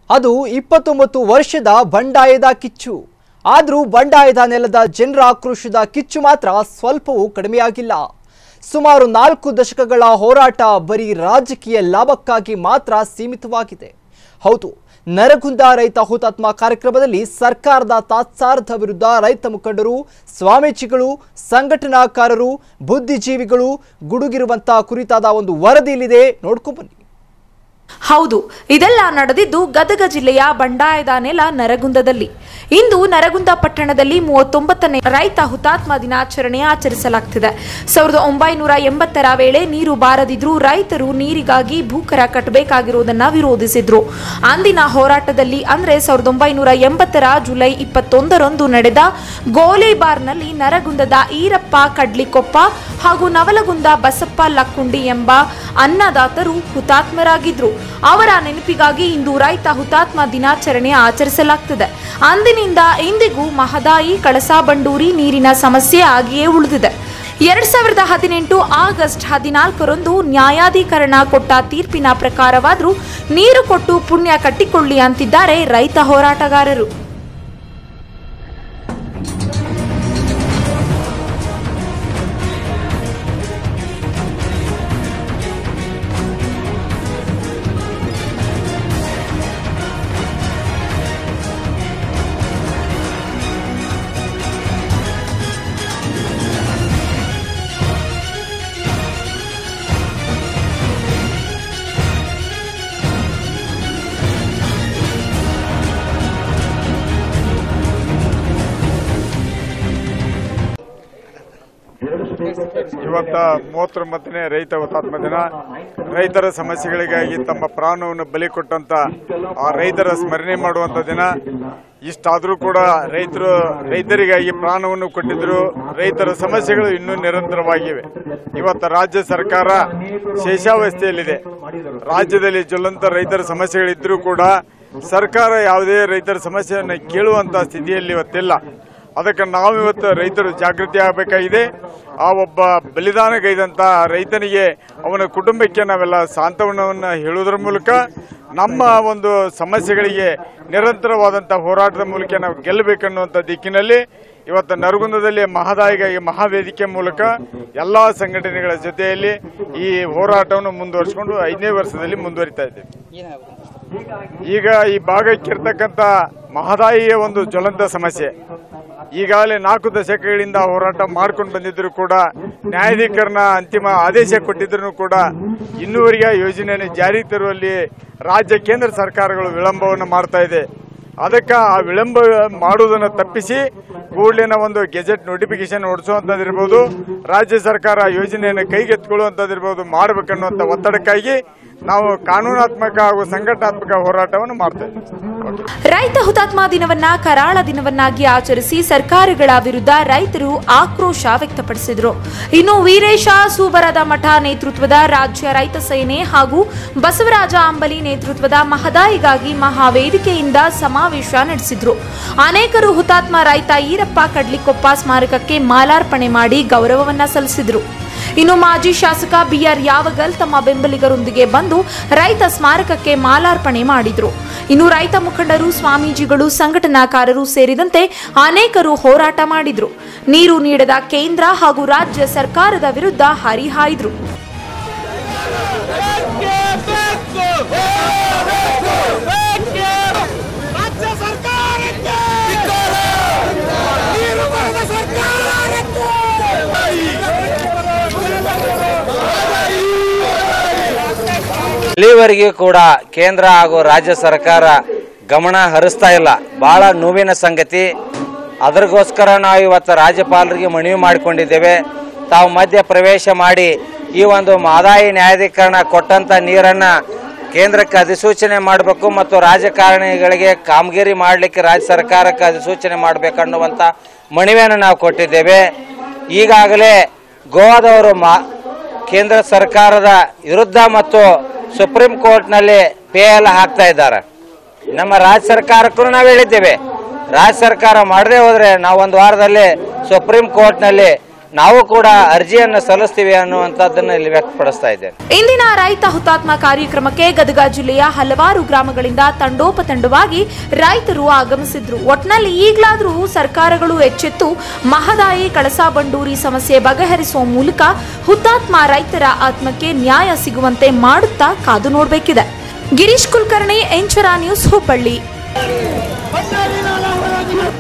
ಅದು ಇಪ್ಪತ್ತೊಂಬತ್ತು ವರ್ಷದ ಬಂಡಾಯದ ಕಿಚ್ಚು ಆದರೂ ಬಂಡಾಯದ ನೆಲದ ಜನರ ಆಕ್ರೋಶದ ಕಿಚ್ಚು ಮಾತ್ರ ಸ್ವಲ್ಪವೂ ಕಡಿಮೆಯಾಗಿಲ್ಲ ಸುಮಾರು ನಾಲ್ಕು ದಶಕಗಳ ಹೋರಾಟ ಬರೀ ರಾಜಕೀಯ ಲಾಭಕ್ಕಾಗಿ ಮಾತ್ರ ಸೀಮಿತವಾಗಿದೆ ಹೌದು ನರಗುಂದ ರೈತ ಹುತಾತ್ಮ ಕಾರ್ಯಕ್ರಮದಲ್ಲಿ ಸರ್ಕಾರದ ತಾತ್ಸಾರದ ವಿರುದ್ಧ ರೈತ ಮುಖಂಡರು ಸ್ವಾಮೀಜಿಗಳು ಸಂಘಟನಾಕಾರರು ಬುದ್ಧಿಜೀವಿಗಳು ಗುಡುಗಿರುವಂತ ಕುರಿತಾದ ಒಂದು ವರದಿ ಇಲ್ಲಿದೆ ನೋಡ್ಕೊಂಬನ್ನಿ ಹೌದು ಇದೆಲ್ಲ ನಡೆದಿದ್ದು ಗದಗ ಜಿಲ್ಲೆಯ ಬಂಡಾಯದ ನೆಲ ನರಗುಂದದಲ್ಲಿ ಇಂದು ನರಗುಂದ ಪಟ್ಟಣದಲ್ಲಿ ಮೂವತ್ತೊಂಬತ್ತನೇ ರೈತ ಹುತಾತ್ಮ ದಿನಾಚರಣೆ ಆಚರಿಸಲಾಗ್ತಿದೆ ಸಾವಿರದ ಒಂಬೈನೂರ ಎಂಬತ್ತರ ವೇಳೆ ನೀರು ಬಾರದಿದ್ರೂ ರೈತರು ನೀರಿಗಾಗಿ ಭೂಕರ ಕಟ್ಟಬೇಕಾಗಿರುವುದನ್ನ ವಿರೋಧಿಸಿದ್ರು ಅಂದಿನ ಹೋರಾಟದಲ್ಲಿ ಅಂದ್ರೆ ಸಾವಿರದ ಒಂಬೈನೂರ ಎಂಬತ್ತರ ಜುಲೈ ಇಪ್ಪತ್ತೊಂದರಂದು ನಡೆದ ಗೋಲಿಬಾರ್ನಲ್ಲಿ ನರಗುಂದದ ಈರಪ್ಪ ಕಡ್ಲಿಕೊಪ್ಪ ಹಾಗೂ ನವಲಗುಂದ ಬಸಪ್ಪ ಲಕ್ಕುಂಡಿ ಎಂಬ ಅನ್ನದಾತರು ಹುತಾತ್ಮರಾಗಿದ್ರು ಅವರ ನೆನಪಿಗಾಗಿ ಇಂದು ರೈತ ಹುತಾತ್ಮ ದಿನಾಚರಣೆ ಆಚರಿಸಲಾಗ್ತದೆ ಅಂದಿನಿಂದ ಇಂದಿಗೂ ಮಹದಾಯಿ ಕಳಸಾ ಬಂಡೂರಿ ನೀರಿನ ಸಮಸ್ಯೆ ಆಗಿಯೇ ಉಳಿದಿದೆ ಎರಡ್ ಸಾವಿರದ ಹದಿನೆಂಟು ಆಗಸ್ಟ್ ಹದಿನಾಲ್ಕರಂದು ನ್ಯಾಯಾಧೀಕರಣ ಕೊಟ್ಟ ತೀರ್ಪಿನ ಪ್ರಕಾರವಾದರೂ ನೀರು ಕೊಟ್ಟು ಪುಣ್ಯ ಕಟ್ಟಿಕೊಳ್ಳಿ ಅಂತಿದ್ದಾರೆ ರೈತ ಹೋರಾಟಗಾರರು ಇವತ್ತ ಮೂವತ್ತೊಂಬತ್ತನೇ ರೈತ ಹುತಾತ್ಮ ದಿನ ರೈತರ ಸಮಸ್ಯೆಗಳಿಗಾಗಿ ತಮ್ಮ ಪ್ರಾಣವನ್ನು ಬಲಿ ಕೊಟ್ಟಂತ ಆ ರೈತರ ಸ್ಮರಣೆ ಮಾಡುವಂತ ದಿನ ಇಷ್ಟಾದರೂ ಕೂಡ ರೈತರು ರೈತರಿಗಾಗಿ ಪ್ರಾಣವನ್ನು ಕೊಟ್ಟಿದ್ರು ರೈತರ ಸಮಸ್ಯೆಗಳು ಇನ್ನೂ ನಿರಂತರವಾಗಿವೆ ಇವತ್ತು ರಾಜ್ಯ ಸರ್ಕಾರ ಶೇಷಾವಸ್ಥೆಯಲ್ಲಿದೆ ರಾಜ್ಯದಲ್ಲಿ ಜ್ವಲಂತ ರೈತರ ಸಮಸ್ಯೆಗಳಿದ್ರೂ ಕೂಡ ಸರ್ಕಾರ ಯಾವುದೇ ರೈತರ ಸಮಸ್ಯೆಯನ್ನು ಕೇಳುವಂತ ಸ್ಥಿತಿಯಲ್ಲಿ ಇವತ್ತಿಲ್ಲ ಅದಕ್ಕೆ ನಾವು ಇವತ್ತು ರೈತರು ಜಾಗೃತಿ ಆಗಬೇಕಾಗಿದೆ ಆ ಒಬ್ಬ ಬಲಿದಾನಗೈದಂತ ರೈತನಿಗೆ ಅವನ ಕುಟುಂಬಕ್ಕೆ ನಾವೆಲ್ಲ ಸಾಂತ್ವನವನ್ನು ಹೇಳುವುದರ ಮೂಲಕ ನಮ್ಮ ಒಂದು ಸಮಸ್ಯೆಗಳಿಗೆ ನಿರಂತರವಾದಂಥ ಹೋರಾಟದ ಮೂಲಕ ನಾವು ಗೆಲ್ಲಬೇಕನ್ನುವಂಥ ದಿಕ್ಕಿನಲ್ಲಿ ಇವತ್ತು ನರಗುಂದದಲ್ಲಿ ಮಹದಾಯಿಗಾಗಿ ಮಹಾವೇದಿಕೆ ಮೂಲಕ ಎಲ್ಲಾ ಸಂಘಟನೆಗಳ ಜೊತೆಯಲ್ಲಿ ಈ ಹೋರಾಟವನ್ನು ಮುಂದುವರಿಸಿಕೊಂಡು ಐದನೇ ವರ್ಷದಲ್ಲಿ ಮುಂದುವರಿತಾ ಇದ್ದೇವೆ ಈಗ ಈ ಭಾಗಕ್ಕಿರ್ತಕ್ಕಂಥ ಮಹದಾಯಿಯ ಒಂದು ಜ್ವಲಂತ ಸಮಸ್ಯೆ ಈಗಾಗಲೇ ನಾಲ್ಕು ದಶಕಗಳಿಂದ ಹೋರಾಟ ಮಾಡ್ಕೊಂಡು ಬಂದಿದ್ರು ಕೂಡ ನ್ಯಾಯಾಧೀಕರಣ ಅಂತಿಮ ಆದೇಶ ಕೊಟ್ಟಿದ್ರು ಕೂಡ ಇನ್ನೂವರೆಗೆ ಯೋಜನೆಯನ್ನು ಜಾರಿಗೆ ತರುವಲ್ಲಿ ರಾಜ್ಯ ಕೇಂದ್ರ ಸರ್ಕಾರಗಳು ವಿಳಂಬವನ್ನು ಮಾಡ್ತಾ ಇದೆ ಅದಕ್ಕೆ ಆ ವಿಳಂಬ ಮಾಡುವುದನ್ನು ತಪ್ಪಿಸಿ ಕೂಡಲಿನ ಒಂದು ಗೆಜೆಟ್ ನೋಟಿಫಿಕೇಶನ್ ಹೊಡಿಸುವಂಥದ್ದಿರ್ಬೋದು ರಾಜ್ಯ ಸರ್ಕಾರ ಯೋಜನೆಯನ್ನು ಕೈಗೆತ್ತಿಕೊಳ್ಳುವಂಥದ್ದಿರ್ಬೋದು ಮಾಡಬೇಕನ್ನುವಂಥ ಒತ್ತಡಕ್ಕಾಗಿ ನಾವು ಕಾನೂನಾತ್ಮಕ ಹಾಗೂ ಸಂಘಟನಾತ್ಮಕ ಹೋರಾಟವನ್ನು ಮಾಡ್ತಾ ಇದ್ದೀವಿ ರೈತ ಹುತಾತ್ಮ ದಿನವನ್ನ ಕರಾಳ ದಿನವನ್ನಾಗಿ ಆಚರಿಸಿ ಸರ್ಕಾರಗಳ ವಿರುದ್ಧ ರೈತರು ಆಕ್ರೋಶ ವ್ಯಕ್ತಪಡಿಸಿದರು ಇನ್ನು ವೀರೇಶ ಸೂಬರದ ಮಠ ನೇತೃತ್ವದ ರಾಜ್ಯ ರೈತ ಸೇನೆ ಹಾಗೂ ಬಸವರಾಜ ಅಂಬಲಿ ನೇತೃತ್ವದ ಮಹದಾಯಿಗಾಗಿ ಮಹಾವೇದಿಕೆಯಿಂದ ಸಮಾವೇಶ ನಡೆಸಿದ್ರು ಅನೇಕರು ಹುತಾತ್ಮ ರೈತ ಈರಪ್ಪ ಕಡ್ಲಿಕೊಪ್ಪ ಸ್ಮಾರಕಕ್ಕೆ ಮಾಲಾರ್ಪಣೆ ಮಾಡಿ ಗೌರವವನ್ನ ಸಲ್ಲಿಸಿದ್ರು ಇನ್ನು ಮಾಜಿ ಶಾಸಕ ಬಿಆರ್ ಯಾವಗಲ್ ತಮ್ಮ ಬೆಂಬಲಿಗರೊಂದಿಗೆ ಬಂದು ರೈತ ಸ್ಮಾರಕಕ್ಕೆ ಮಾಲಾರ್ಪಣೆ ಮಾಡಿದ್ರು ಇನ್ನು ರೈತ ಮುಖಂಡರು ಸ್ವಾಮೀಜಿಗಳು ಸಂಘಟನಾಕಾರರು ಸೇರಿದಂತೆ ಅನೇಕರು ಹೋರಾಟ ಮಾಡಿದ್ರು ನೀರು ನೀಡದ ಕೇಂದ್ರ ಹಾಗೂ ರಾಜ್ಯ ಸರ್ಕಾರದ ವಿರುದ್ಧ ಹರಿಹಾಯ್ದ್ರು ರಾಜ್ಯ ಸರ್ಕಾರಕ್ಕೆ ನೀರು ಬರದ ಸರ್ಕಾರಕ್ಕೆ ಇಲ್ಲಿವರೆಗೂ ಕೂಡ ಕೇಂದ್ರ ಹಾಗೂ ರಾಜ್ಯ ಸರ್ಕಾರ ಗಮನ ಹರಿಸ್ತಾ ಇಲ್ಲ ಬಹಳ ನೋವಿನ ಸಂಗತಿ ಅದಕ್ಕೋಸ್ಕರ ನಾವು ಇವತ್ತು ರಾಜ್ಯಪಾಲರಿಗೆ ಮನವಿ ಮಾಡಿಕೊಂಡಿದ್ದೇವೆ ತಾವು ಮಧ್ಯ ಪ್ರವೇಶ ಮಾಡಿ ಈ ಒಂದು ಮಾದಾಯಿ ನ್ಯಾಯಾಧೀಕರಣ ಕೊಟ್ಟಂತ ನೀರನ್ನು ಕೇಂದ್ರಕ್ಕೆ ಅಧಿಸೂಚನೆ ಮಾಡಬೇಕು ಮತ್ತು ರಾಜಕಾರಣಿಗಳಿಗೆ ಕಾಮಗಿರಿ ಮಾಡಲಿಕ್ಕೆ ರಾಜ್ಯ ಸರ್ಕಾರಕ್ಕೆ ಅಧಿಸೂಚನೆ ಮಾಡಬೇಕನ್ನುವಂಥ ಮನವಿಯನ್ನು ನಾವು ಕೊಟ್ಟಿದ್ದೇವೆ ಈಗಾಗಲೇ ಗೋವಾದವರು ಮಾ ಕೇಂದ್ರ ಸರ್ಕಾರದ ವಿರುದ್ಧ ಮತ್ತು ಸುಪ್ರೀಂ ಕೋರ್ಟ್ನಲ್ಲಿ ಪೇ ಎಲ್ಲ ಹಾಕ್ತಾ ಇದ್ದಾರೆ ನಮ್ಮ ರಾಜ್ಯ ಸರ್ಕಾರಕ್ಕೂ ನಾವು ಹೇಳಿದ್ದೇವೆ ರಾಜ್ಯ ಸರ್ಕಾರ ಮಾಡದೇ ಹೋದರೆ ನಾವು ಒಂದು ವಾರದಲ್ಲಿ ಸುಪ್ರೀಂ ಕೋರ್ಟ್ನಲ್ಲಿ ನಾವು ಕೂಡ ಅರ್ಜಿಯನ್ನು ಸಲ್ಲಿಸ್ತೀವಿ ಅನ್ನುವಂಥದ್ದನ್ನು ಇಲ್ಲಿ ವ್ಯಕ್ತಪಡಿಸ್ತಾ ಇದ್ದೇನೆ ಇಂದಿನ ರೈತ ಹುತಾತ್ಮ ಕಾರ್ಯಕ್ರಮಕ್ಕೆ ಗದಗ ಜಿಲ್ಲೆಯ ಹಲವಾರು ಗ್ರಾಮಗಳಿಂದ ತಂಡೋಪತಂಡವಾಗಿ ರೈತರು ಆಗಮಿಸಿದ್ರು ಒಟ್ನಲ್ಲಿ ಈಗಲಾದರೂ ಸರ್ಕಾರಗಳು ಎಚ್ಚೆತ್ತು ಮಹದಾಯಿ ಕಳಸಾ ಬಂಡೂರಿ ಸಮಸ್ಯೆ ಬಗೆಹರಿಸುವ ಮೂಲಕ ಹುತಾತ್ಮ ರೈತರ ಆತ್ಮಕ್ಕೆ ನ್ಯಾಯ ಸಿಗುವಂತೆ ಮಾಡುತ್ತಾ ಕಾದು ನೋಡಬೇಕಿದೆ ಗಿರೀಶ್ ಕುಲಕರ್ಣಿ ಎಂಚರ ನ್ಯೂಸ್ ಹುಬ್ಬಳ್ಳಿ ಬಂಡಾರಿ ನಾಳ ಹೋರಾಟಗಾರ